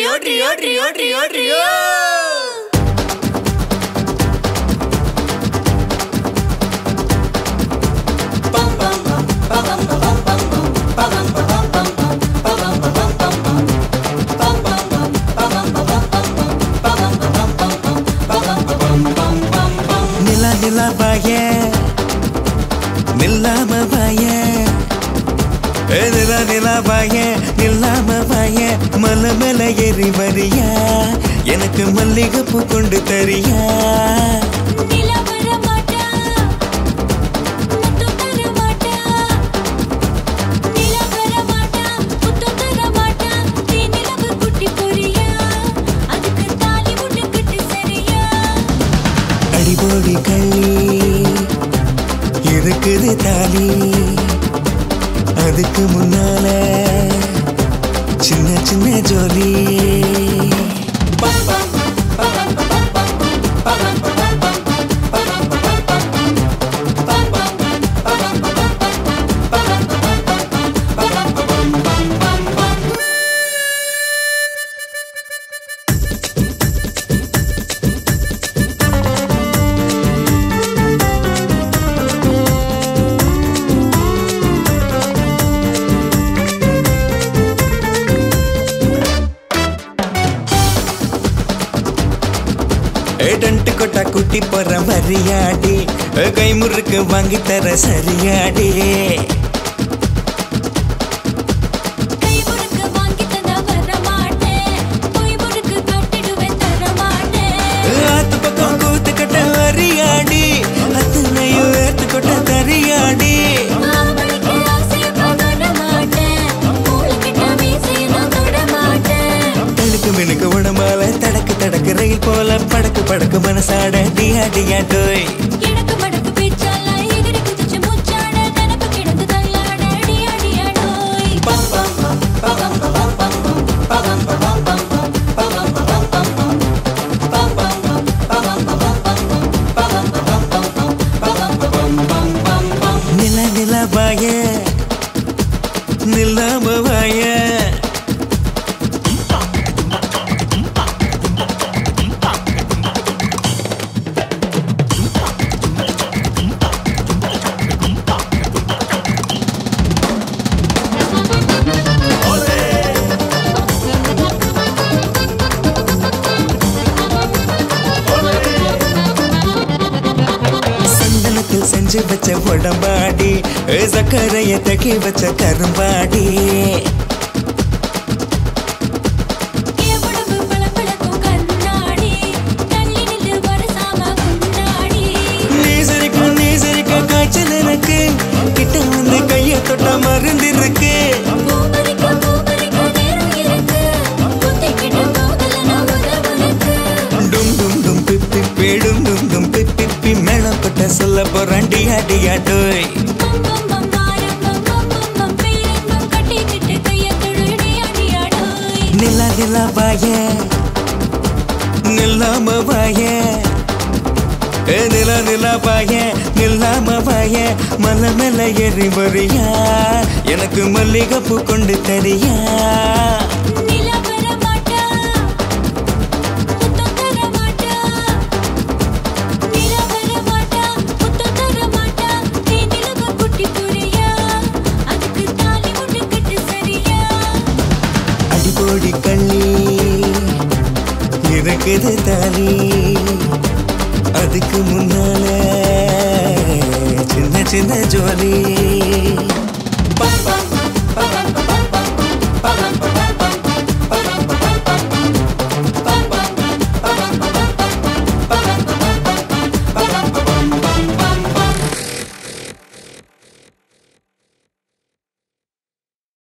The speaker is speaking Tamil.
ட்ரியோ ட்ரியோ ட்ரியோ ட்ரியோ ட்ரியோ நிலா நிலா பாய நில்லாம பாய ஏ நிலா நிலா பாய நில்லாம பாய மலை மேல ஏறி வரியா எனக்கு மல்லிகைப்பூ கொண்டு தரியா நிலா வர மாட்டா முத்து தர மாட்டா நிலா வர மாட்டா முத்து தர மாட்டா நீ நிலவு குட்டி பொரியா அதுக்கு தாலி முட்டு கட்டு சரியா அடிபோடி கள்ளி இருக்குது தாலி அதுக்கு முன்னால சின்ன சின்ன ஜோலி டன்ட்டு கொட்டா குட்டி போற மரியாடி கை முறுக்கு வாங்கி தர சரியாடி கை முறுக்கு வாங்கி தந்தா வர மாட்டேன் பொய் முறுக்கு கட்டிடுவேன் தர மாட்டேன் ஆத்து பக்கம் கூத்து கட்ட வரியாடி அத்தனையும் ஏத்து கொட்ட தரியாடி மாமணிக்கு ஆசையை பகர மாட்டேன் மூளைக்கிட்ட மீசையை நான் தொட மாட்டேன் தடுக்கு மினுக்கு உடம்பால தடக்கு தடக்கு ரயில் போல படக்கு படக்கு மனசாட டியா டியா டோய் எனக்கு மடக்கு பேச்சாலாம் எகிரி குதிச்சு மூச்சாட நினப்பு கிடந்து தள்ளாட அடியா அடியா டோய் நில நில பாய நில்லாம வாய சந்தனத்தில் செஞ்சு வச்ச உடம்பாடி சக்கரைய தக்கி வச்ச கரும்பாடி என் உடம்பு பளபளக்கும் கண்ணாடி தள்ளி நில்லு வரசாம கொண்டாடி நீ சிரிக்கும் நீ சிரிக்க காய்ச்சல் எனக்கு கிட்ட வந்து கைய தொட்டா மருந்து இருக்கு பூப்பறிக்க பூப்பறிக்க நேரம் இருக்கு குத்திக்கிட்டு போகலனா உறவுனக்கு டும் டும் டும் பிப்பி பேடும் டும் டும் பிப்பி மேளம் கொட்ட சொல்ல போறான் டியா டியா டோய் பம் பம் பம் மாரம் பம் பம் பம் பம் பேரன்பம் கட்டிக்கிட்டு கையை தொடுடி அடியா டோய் நிலா நிலா பாய நில்லாம பாய ஏ நிலா நிலா பாய நில்லாம பாய மலை மேல ஏறி வரியா எனக்கு மல்லிகைப்பூ கொண்டு தரியா நிலா வர மாட்டா முத்தம் தர மாட்டா நிலா வர மாட்டா முத்தம் தர மாட்டா நீ நிலவு குட்டி பொரியா அதுக்கு தாலி முட்டு கட்டு சரியா அடிபோடி கள்ளி இருக்குது தாலி அதுக்கு முன்னால சின்ன சின்ன ஜோலி பம் பம் பம் பம் பம் பம்